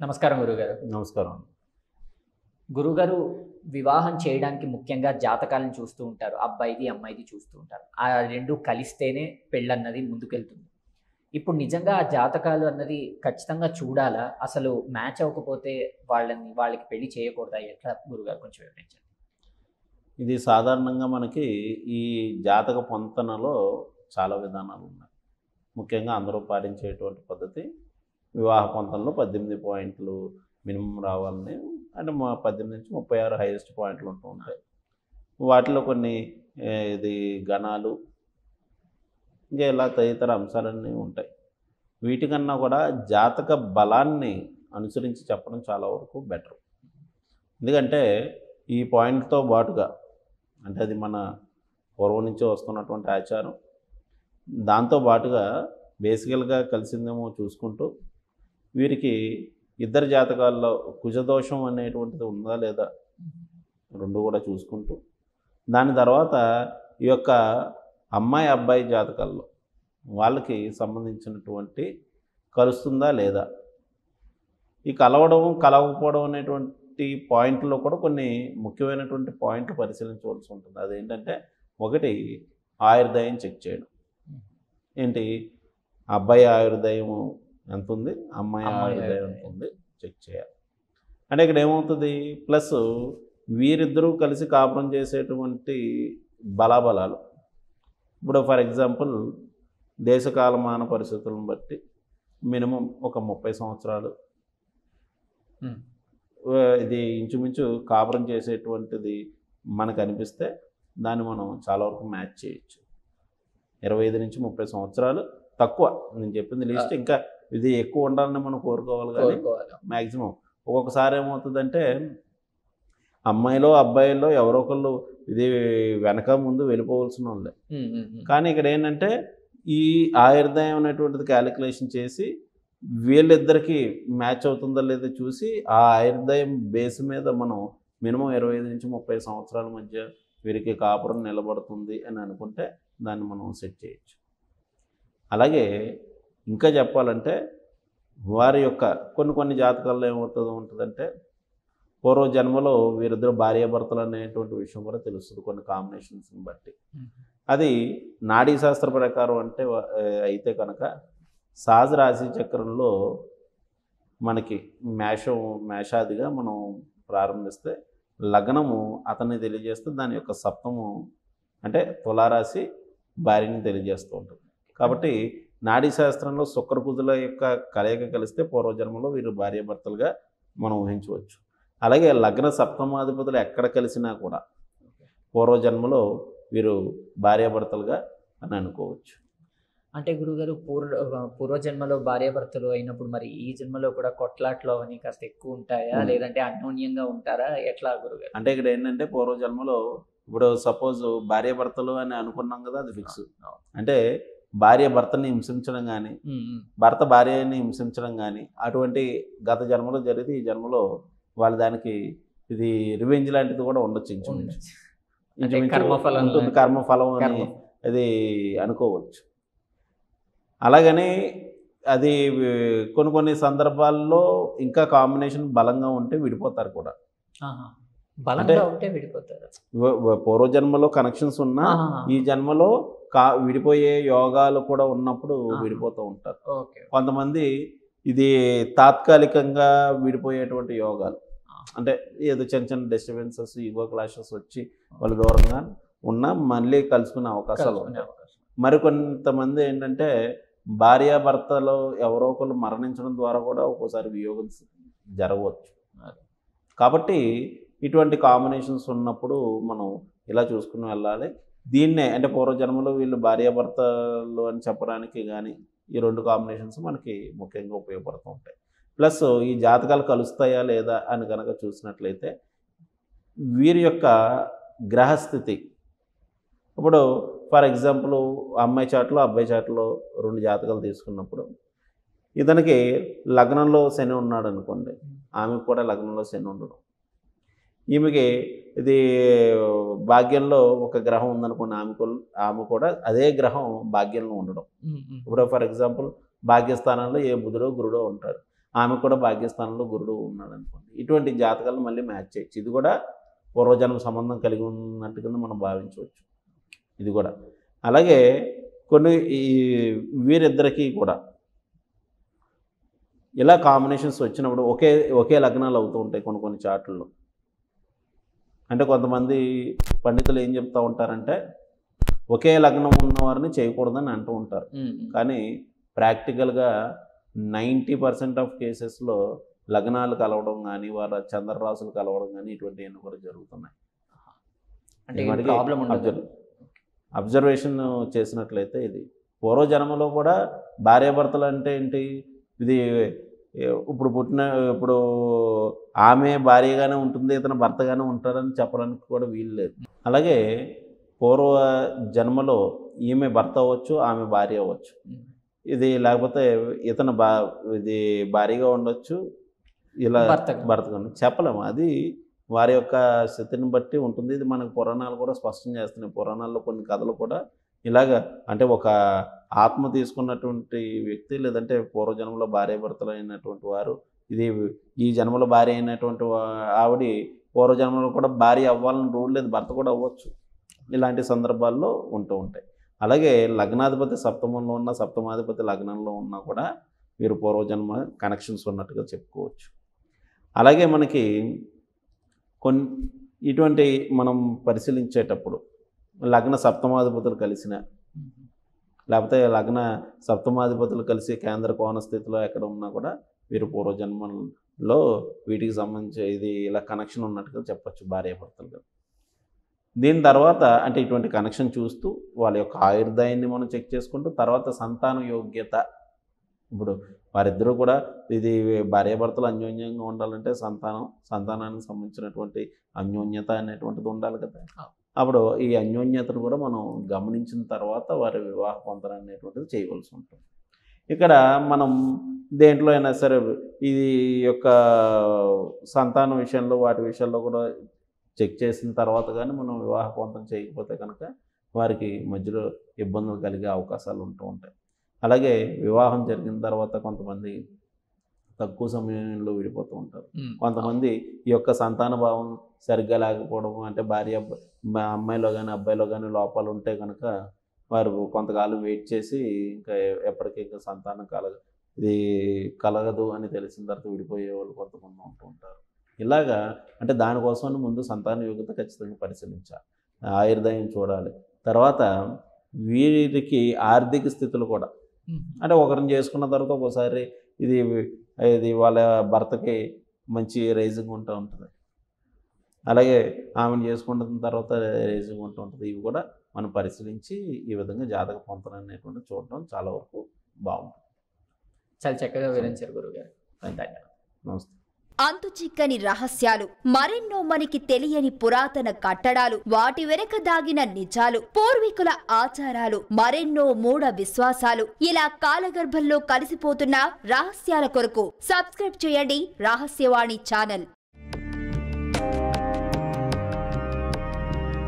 నమస్కారం గురుగారు నమస్కారం గురుగారు వివాహం చేయడానికి ముఖ్యంగా జాతకాలను చూస్తూ ఉంటారు అబ్బాయిది అమ్మాయిది చూస్తూ ఉంటారు ఆ రెండు కలిస్తేనే పెళ్ళన్నది ముందుకెళ్తుంది ఇప్పుడు నిజంగా ఆ జాతకాలు అన్నది ఖచ్చితంగా చూడాలా అసలు మ్యాచ్ అవ్వకపోతే వాళ్ళని వాళ్ళకి పెళ్లి చేయకూడదా ఎట్లా గురుగారు కొంచెం వివరించండి ఇది సాధారణంగా మనకి ఈ జాతక పొంతనలో చాలా విధానాలు ఉన్నాయి ముఖ్యంగా అందరూ పాటించేటువంటి పద్ధతి వివాహ పొంతనలో పద్దెనిమిది పాయింట్లు మినిమం రావాలని అంటే మా పద్దెనిమిది నుంచి ముప్పై ఆరు హైయెస్ట్ పాయింట్లు ఉంటూ ఉంటాయి వాటిలో కొన్ని ఏ, ఇది గణాలు ఇంకా ఇలా తదితర అంశాలన్నీ ఉంటాయి వీటికన్నా కూడా జాతక బలాన్ని అనుసరించి చెప్పడం చాలా వరకు బెటర్ ఎందుకంటే ఈ పాయింట్తో పాటుగా అంటే అది మన పూర్వం నుంచి వస్తున్నటువంటి ఆచారం దాంతో పాటుగా బేసికల్గా కలిసిందేమో చూసుకుంటూ వీరికి ఇద్దరు జాతకాల్లో కుజదోషం అనేటువంటిది ఉందా లేదా రెండు కూడా చూసుకుంటూ దాని తర్వాత ఈ యొక్క అమ్మాయి అబ్బాయి జాతకాల్లో వాళ్ళకి సంబంధించినటువంటి కలుస్తుందా లేదా ఈ కలవడం కలవకపోవడం అనేటువంటి పాయింట్లో కూడా కొన్ని ముఖ్యమైనటువంటి పాయింట్లు పరిశీలించవలసి ఉంటుంది అదేంటంటే ఒకటి ఆయుర్దాయం చెక్ చేయడం ఏంటి అబ్బాయి ఆయుర్దాయం ఎంత ఉంది అమ్మాయి అమ్మాయి ఆయుర్దాయం ఎంత ఆయుర్దాయం. ఉంది చెక్ చేయాలి అంటే ఇక్కడ ఏమవుతుంది ప్లస్ వీరిద్దరూ కలిసి కాపురం చేసేటువంటి బలాబలాలు ఇప్పుడు ఫర్ ఎగ్జాంపుల్ దేశకాలమాన పరిస్థితులను బట్టి మినిమం ఒక ముప్పై సంవత్సరాలు Hmm. ఆ, ఇది ఇంచుమించు కాపురం చేసేటువంటిది మనకు అనిపిస్తే దాన్ని మనం చాలా వరకు మ్యాచ్ చేయొచ్చు ఇరవై ఐదు నుంచి ముప్పై సంవత్సరాలు తక్కువ నేను చెప్పింది లిస్ట్ ఇంకా ఇది ఎక్కువ ఉండాలని మనం కోరుకోవాలి కానీ కోరుకోవాలి మ్యాక్సిమం ఒక్కొక్కసారి ఏమవుతుందంటే అమ్మాయిలో అబ్బాయిలో ఎవరో ఒకళ్ళు ఇది వెనక ముందు వెళ్ళిపోవలసిన వాళ్ళే ఉమ్, ఉమ్, ఉమ్. కానీ ఇక్కడ ఏంటంటే ఈ ఆయుర్దాయం అనేటువంటిది క్యాలిక్యులేషన్ చేసి వీళ్ళిద్దరికి మ్యాచ్ అవుతుందా లేదా చూసి ఆ ఆయుర్దాయం బేస్ మీద మనం మినిమం ఇరవై ఐదు నుంచి ముప్పై సంవత్సరాల మధ్య వీరికి కాపురం నిలబడుతుంది అని అనుకుంటే దాన్ని మనం సెట్ చేయొచ్చు అలాగే ఇంకా చెప్పాలంటే వారి యొక్క కొన్ని కొన్ని జాతకాల్లో ఏమవుతుందో ఉంటుందంటే పూర్వ జన్మలో వీరిద్దరు భార్యాభర్తలు అనేటువంటి విషయం కూడా తెలుస్తుంది కొన్ని కాంబినేషన్స్ని బట్టి ఉమ్. అది నాడీ శాస్త్ర ప్రకారం అంటే వ- ఆ, అయితే కనుక సహజ రాశి చక్రంలో మనకి మేషం మేషాదిగా మనం ప్రారంభిస్తే లగ్నము అతన్ని తెలియజేస్తే దాని యొక్క సప్తము అంటే తులారాశి భార్యని తెలియజేస్తూ ఉంటుంది కాబట్టి నాడీ శాస్త్రంలో శుక్రకుజుల యొక్క కలయిక కలిస్తే పూర్వజన్మలో వీరు భార్యాభర్తలుగా మనం ఊహించవచ్చు అలాగే లగ్న సప్తమాధిపతులు ఎక్కడ కలిసినా కూడా పూర్వజన్మలో వీరు భార్యాభర్తలుగా అని అనుకోవచ్చు అంటే గురుగారు పూర్వ పూర్వజన్మలో భార్యాభర్తలు అయినప్పుడు మరి ఈ జన్మలో కూడా కొట్లాట్లు అవన్నీ కాస్త ఎక్కువ ఉంటాయా ఉమ్. లేదంటే అన్యోన్యంగా ఉంటారా ఎట్లా గురుగారు అంటే ఇక్కడ ఏంటంటే పూర్వజన్మలో ఇప్పుడు సపోజ్ భార్యాభర్తలు అని అనుకున్నాం కదా అది ఫిక్స్ అంటే భార్య భర్తని హింసించడం కానీ ఉమ్, ఉమ్. భర్త భార్యని హింసించడం కానీ అటువంటి గత జన్మలో జరిగితే ఈ జన్మలో వాళ్ళ దానికి ఇది రివెంజ్ లాంటిది కూడా ఉండొచ్చు ఇంచుమించు ఉండొచ్చు. అంటే ఇంచుమించు కర్మఫలం ఉంటుంది లాంటిది. కర్మఫలం అని కర్మ. అది అనుకోవచ్చు అలాగని అది వి- కొన్ని కొన్ని సందర్భాల్లో ఇంకా కాంబినేషన్ బలంగా ఉంటే విడిపోతారు కూడా ఆహా. బలంగా అంటే- ఉంటే విడిపోతారు వ- వ- పూర్వజన్మలో కనెక్షన్స్ ఉన్నా ఆహా. ఈ జన్మలో కా విడిపోయే యోగాలు కూడా ఉన్నప్పుడు ఆహా. విడిపోతూ ఉంటారు ఓకే కొంతమంది ఇది తాత్కాలికంగా విడిపోయేటువంటి యోగాలు ఆ. అంటే ఏదో చిన్న చిన్న డిస్టర్బెన్సెస్ ఈగో క్లాషెస్ వచ్చి వాళ్ళు దూరంగా ఉన్నా మళ్ళీ కలుసుకునే అవకాశాలు కలుసుకునే ఉంటాయి అవకాశం. మరి కొంతమంది ఏంటంటే భార్యాభర్తలు ఎవరో ఒకరు మరణించడం ద్వారా కూడా ఒక్కోసారి వియోగం జరగవచ్చు అదే. కాబట్టి ఇటువంటి కాంబినేషన్స్ ఉన్నప్పుడు మనం ఇలా చూసుకుని వెళ్ళాలి దీన్నే అంటే పూర్వజన్మలో వీళ్ళు భార్యాభర్తలు అని చెప్పడానికి కానీ ఈ రెండు కాంబినేషన్స్ మనకి ముఖ్యంగా ఉపయోగపడుతూ ఉంటాయి ప్లస్ ఈ జాతకాలు కలుస్తాయా లేదా అని కనుక చూసినట్లయితే వీరి యొక్క గ్రహస్థితి ఇప్పుడు ఫర్ ఎగ్జాంపుల్ అమ్మాయి చాట్లో అబ్బాయి చాట్లో రెండు జాతకాలు తీసుకున్నప్పుడు ఇతనికి లగ్నంలో శని ఉన్నాడు అనుకోండి ఆమెకు కూడా లగ్నంలో శని ఉండడం ఈమెకి ఇది భాగ్యంలో ఒక గ్రహం ఉందనుకోండి ఆమెకు ఆమె కూడా అదే గ్రహం భాగ్యంలో ఉండడం ఉమ్, ఉమ్. ఇప్పుడు ఫర్ ఎగ్జాంపుల్ భాగ్యస్థానంలో ఏ బుధుడో గురుడో ఉంటాడు ఆమె కూడా భాగ్యస్థానంలో గురుడు ఉన్నాడు అనుకోండి ఇటువంటి జాతకాలను మళ్ళీ మ్యాచ్ చేయొచ్చు ఇది కూడా పూర్వజన్మ సంబంధం కలిగి ఉన్నట్టు కింద మనం భావించవచ్చు ఇది కూడా అలాగే కొన్ని ఈ వీరిద్దరికీ కూడా ఇలా కాంబినేషన్స్ వచ్చినప్పుడు ఒకే ఒకే లగ్నాలు అవుతూ ఉంటాయి కొన్ని కొన్ని చాట్లలో అంటే కొంతమంది పండితులు ఏం చెప్తూ ఉంటారంటే ఒకే లగ్నం ఉన్నవారిని చేయకూడదని అంటూ ఉంటారు ఉమ్, కానీ ప్రాక్టికల్గా నైంటీ పర్సెంట్ ఆఫ్ కేసెస్లో లగ్నాలు కలవడం కానీ వాళ్ళ చంద్రరాశులు కలవడం కానీ ఇటువంటివన్నీ కూడా జరుగుతున్నాయి అంటే ఈ మటుకి ప్రాబ్లం ఉండదు అబ్జర్వ్ అబ్జర్వేషన్ చేసినట్లయితే ఇది పూర్వజన్మలో కూడా భార్యాభర్తలు అంటే ఏంటి ఇది ఏ, ఇప్పుడు పుట్టిన ఇప్పుడు ఆమె భార్యగానే ఉంటుంది ఇతను భర్తగానే ఉంటారని చెప్పడానికి కూడా వీలు లేదు అలాగే పూర్వ జన్మలో ఈమె భర్త అవ్వచ్చు ఆమె భార్య అవ్వచ్చు ఉమ్, ఇది లేకపోతే ఇతను బా ఇది భారీగా ఉండొచ్చు ఇలా భర్తగా. భర్తగా ఉండొచ్చు. చెప్పలేము అది వారి యొక్క స్థితిని బట్టి ఉంటుంది ఇది మనకు పురాణాలు కూడా స్పష్టం చేస్తున్నాయి పురాణాల్లో కొన్ని కథలు కూడా ఇలాగ అంటే ఒక ఆత్మ తీసుకున్నటువంటి వ్యక్తి లేదంటే పూర్వజన్మలో భార్య భర్తలు అయినటువంటి వారు ఇది ఈ జన్మలో భార్య అయినటువంటి వా- ఆవిడ పూర్వజన్మలో కూడా భార్య అవ్వాలని రూల్ లేదు భర్త కూడా అవ్వచ్చు ఇలాంటి సందర్భాల్లో ఉంటూ ఉంటాయి అలాగే లగ్నాధిపతి సప్తమంలో ఉన్న సప్తమాధిపతి లగ్నంలో ఉన్నా కూడా వీరు పూర్వజన్మ కనెక్షన్స్ ఉన్నట్టుగా చెప్పుకోవచ్చు అలాగే మనకి కొన్ని ఇటువంటి మనం పరిశీలించేటప్పుడు లగ్న సప్తమాధిపతులు కలిసిన ఉమ్, లేకపోతే లగ్న సప్తమాధిపతులు కలిసి కేంద్ర కోణ స్థితిలో ఎక్కడ ఉన్నా కూడా వీరు పూర్వజన్మలో వీటికి సంబంధించి ఇది ఇలా కనెక్షన్ ఉన్నట్టుగా చెప్పచ్చు భార్యాభర్తలుగా దీని తర్వాత అంటే ఇటువంటి కనెక్షన్ చూస్తూ వాళ్ళ యొక్క ఆయుర్దాయాన్ని మనం చెక్ చేసుకుంటూ తర్వాత సంతాన యోగ్యత ఇప్పుడు వారిద్దరూ కూడా ఇది భార్యాభర్తలు అన్యోన్యంగా ఉండాలంటే సంతానం సంతానానికి సంబంధించినటువంటి అన్యోన్యత అనేటువంటిది ఉండాలి కదా అప్పుడు ఈ అన్యోన్యతను కూడా మనం గమనించిన తర్వాత వారి వివాహ పొందన అనేటువంటిది చేయవలసి ఉంటుంది ఇక్కడ మనం దేంట్లో అయినా సరే ఇది యొక్క సంతానం విషయంలో వాటి విషయాల్లో కూడా చెక్ చేసిన తర్వాత కానీ మనం వివాహ పొందన చేయకపోతే కనుక వారికి మధ్యలో ఇబ్బందులు కలిగే అవకాశాలు ఉంటూ ఉంటాయి అలాగే వివాహం జరిగిన తర్వాత కొంతమంది తక్కువ సమయంలో విడిపోతూ ఉంటారు ఉమ్, కొంతమంది ఈ యొక్క సంతాన భావం సరిగ్గా లేకపోవడం అంటే భార్య మా అమ్మాయిలో కానీ అబ్బాయిలో కానీ లోపాలు ఉంటే కనుక వారు కొంతకాలం వెయిట్ చేసి ఇంకా ఎప్పటికీ ఇంకా సంతానం కలగ ఇది కలగదు అని తెలిసిన తర్వాత విడిపోయే వాళ్ళు కొంతమంది ఉంటూ ఉంటారు ఇలాగా అంటే దానికోసం ముందు సంతాన యోగ్యత ఖచ్చితంగా పరిశీలించాలి ఆయుర్దాయం చూడాలి తర్వాత వీరికి ఆర్థిక స్థితులు కూడా ఉమ్, అంటే ఒకరిని చేసుకున్న తర్వాత ఒకసారి ఇది ఇది వాళ్ళ భర్తకి మంచి రైజింగ్ ఉంటూ ఉంటుంది అలాగే ఆమెను చేసుకున్న తర్వాత రైజింగ్ ఉంటూ ఉంటుంది ఇవి కూడా మనం పరిశీలించి ఈ విధంగా జాతక పొంతన అనేటువంటి చూడడం చాలా వరకు బాగుంటుంది చాలా చక్కగా వివరించారు గురుగారు ధన్యవాదాలు నమస్తే అంతు చిక్కని రహస్యాలు మరెన్నో మనకి తెలియని పురాతన కట్టడాలు వాటి వెనక దాగిన నిజాలు పూర్వీకుల ఆచారాలు మరెన్నో మూఢ విశ్వాసాలు ఇలా కాలగర్భంలో కలిసిపోతున్న రహస్యాల కొరకు సబ్స్క్రైబ్ చేయండి రహస్యవాణి ఛానల్